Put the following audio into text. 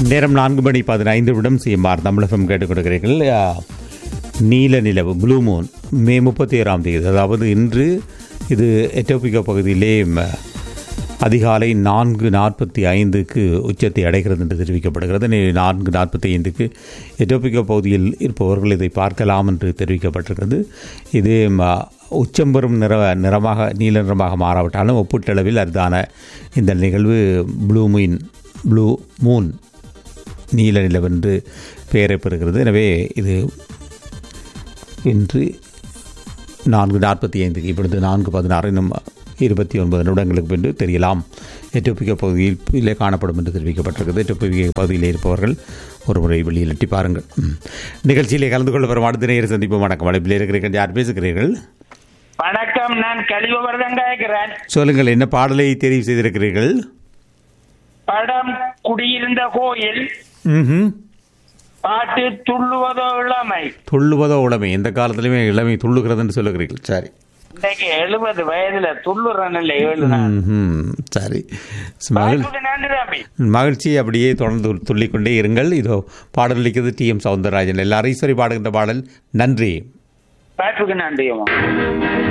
நேரம் நான்கு மணி பதினைந்து நிமிடம் சிஎம்ஆர் தமிழகம் கேட்டுக் கொடுக்கிறீர்கள் ஆ, நீல நிலவு ப்ளூ மூன் மே முப்பத்தி ஏழாம் தேதி அதாவது இன்று இது எட்டோபிகா பகுதியிலே ம, அதிகாலை நான்கு நாற்பத்தி ஐந்துக்கு உச்சத்தை அடைகிறது என்று தெரிவிக்கப்படுகிறது நே- நான்கு நாற்பத்தி ஐந்துக்கு எட்டோபிகா பகுதியில் இருப்பவர்கள் இதை பார்க்கலாம் என்று தெரிவிக்கப்பட்டிருக்கிறது இது ம, உச்சம் பெறும் நிற நிறமாக நீல நிறமாக மாறாவிட்டாலும் ஒப்பீட்டளவில் அரிதான இந்த நிகழ்வு ப்ளூ மீன் ப்ளூ மூன் நீல நிலவென்று பெயரை பெறுகிறது எனவே இது இன்று நான்கு நாற்பத்தி ஐந்துக்கு இப்பொழுது நான்கு பதினாறு இன்னும் இருபத்தி ஒன்பது நிமிடங்களுக்கு பின்பு தெரியலாம் எட்டோப்பிக்க பகுதியில் இதிலே காணப்படும் என்று தெரிவிக்கப்பட்டிருக்கிறது எட்டோப்பிக்க பகுதியில் இருப்பவர்கள் ஒரு முறை வெளியில் எட்டி பாருங்கள் ம். நிகழ்ச்சியிலே கலந்து கொள்ள வரும் அடுத்த நேரம் சந்திப்போம் வணக்கம் அழைப்பில் இருக்கிறீர்கள் யார் பேசுகிறீர்கள் வணக்கம் நான் கலிவர்தன் கேட்கிறேன் சொல்லுங்கள் என்ன பாடலை தெரிவு செய்திருக்கிறீர்கள் படம் குடியிருந்த கோயில் ம்ஹும். பாட்டு துள்ளுவதோ இளமை துள்ளுவதோ உளமை எந்த காலத்திலுமே இளமை துள்ளுகிறதுன்னு சொல்லுகிறீர்கள் சரி இன்னைக்கு எழுபது வயதுல துள்ளுறேன் இல்லை ஏழு நாள் ம்ஹும். சரி மகிழ் வாய்ப்புக்கு நன்றி தம்பி மகிழ்ச்சி அப்படியே தொடர்ந்து துள்ளிக்கொண்டே இருங்கள் இதோ பாடல் அளிக்கிறது டி எம் சவுந்தரராஜன் எல்லாரும் ஈஸ்வரி பாடுகின்ற பாடல் நன்றி வாய்ப்புக்கு நன்றி அம்மா